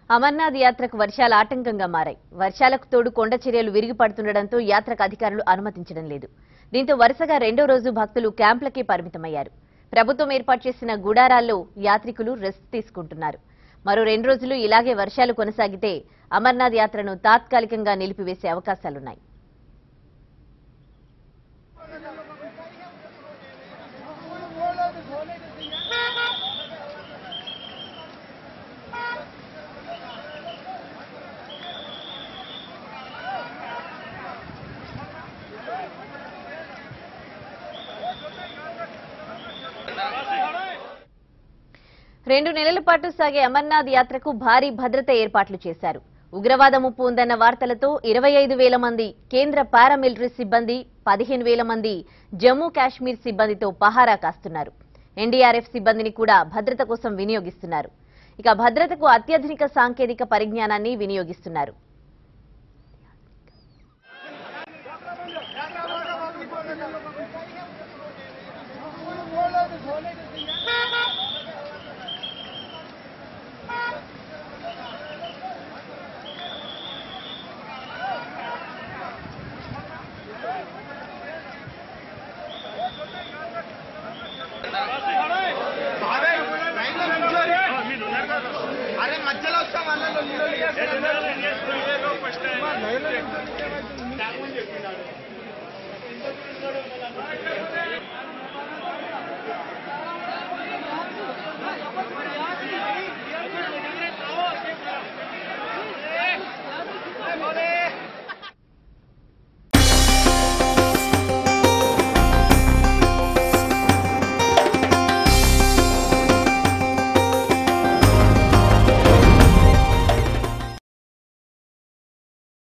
అమర్నాథ్ యాత్రకు వర్షాలు ఆటంకంగా మారాయి వర్షాలకు తోడు కొండ చర్యలు విరిగి పడుతుండటంతో యాత్రకు అధికారులు అనుమతించడం లేదు దీంతో వరుసగా రెండో రోజు భక్తులు క్యాంపులకే పరిమితమయ్యారు ప్రభుత్వం ఏర్పాటు చేసిన గుడారాల్లో యాత్రికులు రెస్ట్ తీసుకుంటున్నారు మరో రెండు రోజులు ఇలాగే వర్షాలు కొనసాగితే అమర్నాథ్ యాత్రను తాత్కాలికంగా నిలిపివేసే అవకాశాలున్నాయి రెండు నెలల పాటు సాగే అమర్నాథ్ యాత్రకు భారీ భద్రత ఏర్పాట్లు చేశారు ఉగ్రవాద ముప్పు ఉందన్న వార్తలతో ఇరవై ఐదు వేల మంది కేంద్ర పారామిలిటరీ సిబ్బంది పదిహేను వేల మంది జమ్మూ కాశ్మీర్ సిబ్బందితో పహారా కాస్తున్నారు ఎన్డీఆర్ఎఫ్ సిబ్బందిని కూడా భద్రత కోసం వినియోగిస్తున్నారు ఇక భద్రతకు అత్యాధునిక సాంకేతిక పరిజ్ఞానాన్ని వినియోగిస్తున్నారు అరే మధ్యలో వస్తాం అన్న లొల్లి